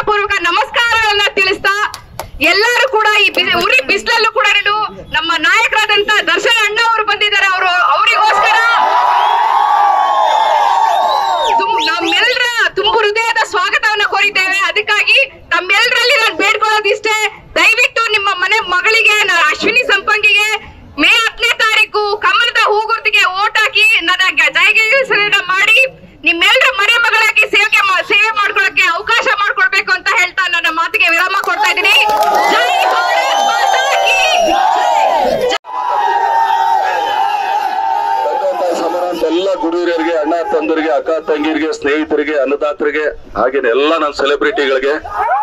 ಹೃದಯಪೂರ್ವಕ ನಮಸ್ಕಾರಗಳನ್ನ ತಿಳಿಸ್ತಾ ಎಲ್ಲರೂ ಕೂಡ ಈ ಬಿ- ಉರಿ ಬಿಸಿಲಲ್ಲೂ ಕೂಡ ನಮ್ಮ ನಾಯಕರಾದಂತ ದರ್ಶನ್ ಅಣ್ಣ ಅವರು ಬಂದಿದ್ದಾರೆ ಅವರು ಅವರಿಗೋಸ್ಕರ ತುಂ- ನಮ್ಮೆಲ್ಲರ ತುಂಬು ಹೃದಯದ ಸ್ವಾಗತವನ್ನ ಕೋರಿದ್ದೇವೆ ಅದಕ್ಕಾಗಿ ತಮ್ಮೆಲ್ಲರಲ್ಲಿ ನಾನು ಬೇಡ್ಕೊಳ್ಳೋದಿಷ್ಟೇ ದಯವಿಟ್ಟು ನಿಮ್ಮ ಮನೆ ಮಗಳಿಗೆ ನ- ಅಶ್ವಿನಿ ಸಂಪಂಗಿಗೆ ಮೇ ಹತ್ತನೇ ತಾರೀಕು ಕಮಲದ ಹೂಗುರ್ತಿಗೆ ಓಟ್ ಹಾಕಿ ನನ್ನ ಗ- ಜಯಗೇಸರನ್ನ ಮಾಡಿ ನಿಮ್ಮೆಲ್ಲರ ಮನೆ ಮಗಳಾಗಿ ಸೇವೆ ಮಾ- ಸೇವೆ ಮಾಡ್ಕೊಳ್ಳಕ್ಕೆ ಅವಕಾಶ ಮಾಡ್ಕೊಡ್ಬೇಕು ಅಂತ ಹೇಳ್ತಾ ನನ್ನ ಮಾತಿಗೆ ವಿರಾಮ ಕೊಡ್ತಾ ಇದ್ದೀನಿ ಜೈ ಭಾರತ್ ಮಾತಾ ಕೀ ಜೈ. ತಂದೆ ಸಮಾನ ಎಲ್ಲ ಗುರುಹಿರಿಯರಿಗೆ ಅಣ್ಣ ತಂದರಿಗೆ ಅಕ್ಕ ತಂಗಿರಿಗೆ ಸ್ನೇಹಿತರಿಗೆ ಅನ್ನದಾತರಿಗೆ ಹಾಗೇನೆ ಎಲ್ಲ ನನ್ನ ಸೆಲೆಬ್ರಿಟಿಗಳಿಗೆ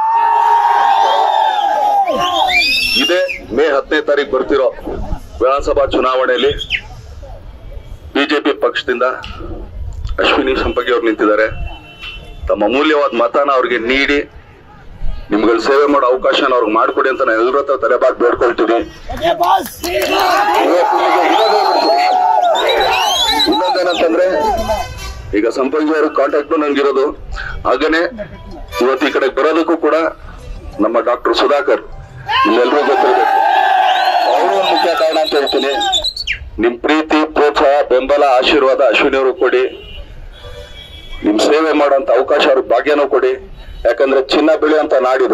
ಇದೇ ಮೇ ಹತ್ತನೇ ತಾರೀಕು ಬರ್ತಿರೋ ವಿಧಾನಸಭಾ ಚುನಾವಣೆಯಲ್ಲಿ ಬಿಜೆಪಿ ಪಕ್ಷದಿಂದ ಅಶ್ವಿನಿ ಸಂಪಂಗಿ ಅವ್ರು ನಿಂತಿದ್ದಾರೆ ತಮ್ಮ ಅಮೂಲ್ಯವಾದ ಮತನ ಅವ್ರಿಗೆ ನೀಡಿ ನಿಮ್ಗಳ ಸೇವೆ ಮಾಡೋ ಅವಕಾಶನ ಅವ್ರಿಗೆ ಮಾಡಿಕೊಡಿ ಅಂತ ನಾನು ಎಲ್ಲರ ಹತ್ರ ತಲೆಬಾಗಿ ಬೇಡ್ಕೊಳ್ತೀನಿ ಇವತ್ತು ಇಲ್ಲಿಗೆ ಇರೋದೇ ಬಿಡ್ತೀನಿ. ಇನ್ನೊಂದೇನಂತಂದ್ರೆ ಈಗ ಸಂಪಂಗಿ ಅವ್ರ ಕಾಂಟ್ಯಾಕ್ಟ್ ನನ್ಗಿರೋದು ಹಾಗೇನೆ ಇವತ್ತು ಈ ಕಡೆ ಬರೋದಕ್ಕೂ ಕೂಡ ನಮ್ಮ ಡಾಕ್ಟರ್ ಸುಧಾಕರ್ ಇಲ್ಲೆಲ್ಲರೂ ಗೊತ್ತಿರಬೇಕು ಅವರು ಒಂದು ಮುಖ್ಯ ಕಾರಣ ಅಂತ ಹೇಳ್ತೀನಿ ನಿಮ್ ಪ್ರೀತಿ ಪ್ರೋತ್ಸಾಹ ಬೆಂಬಲ ಆಶೀರ್ವಾದ ಅಶ್ವಿನಿ ಅವರು ಕೊಡಿ ನಿಮ್ ಸೇವೆ ಮಾಡೋಂತ ಅವಕಾಶ ಅವ್ರಿಗೆ ಭಾಗ್ಯನೂ ಕೊಡಿ ಯಾಕಂದ್ರೆ ಚಿನ್ನ ಬೆಳೆಯುವಂತ ನಾಡಿದು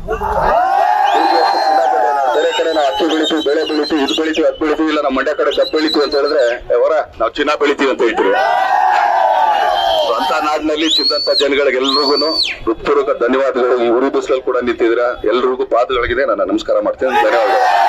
ಬೇರೆ ಕಡೆ ನಾವು ಅಕ್ಕಿ ಬೆಳಿತೀವಿ ಬೆಳೆ ಬೆಳಿತೀವಿ ಇದು ಬೆಳಿತೀವಿ ಅದು ಬೆಳಿತೀವಿ ಇಲ್ಲ ನಮ್ಮ ಮಂಡ್ಯ ಕಡೆ ಕಬ್ಬು ಬೆಳಿತೀವಿ ಅಂತ ಹೇಳಿದ್ರೆ ಅವರ ನಾವು ಚಿನ್ನ ಬೆಳಿತೀವಿ ಅಂತ ಹೇಳ್ತೀವಿ ಅಂತ ನಾಡಿನಲ್ಲಿ ಚಿಂದಂತ ಜನಗಳಿಗೆ ಎಲ್ರಿಗೂ ಹೃತ್ಪೂರ್ವಕ ಧನ್ಯವಾದಗಳು ಈ ಉರಿ ಬಿಸಿಲಲ್ಲಿ ಕೂಡ ನಿಂತಿದ್ದೀರಾ ಎಲ್ರಿಗೂ ಪಾದಗಳಿಗೆ ನನ್ನ ನಮಸ್ಕಾರ ಮಾಡ್ತೀನಿ ಧನ್ಯವಾದಗಳು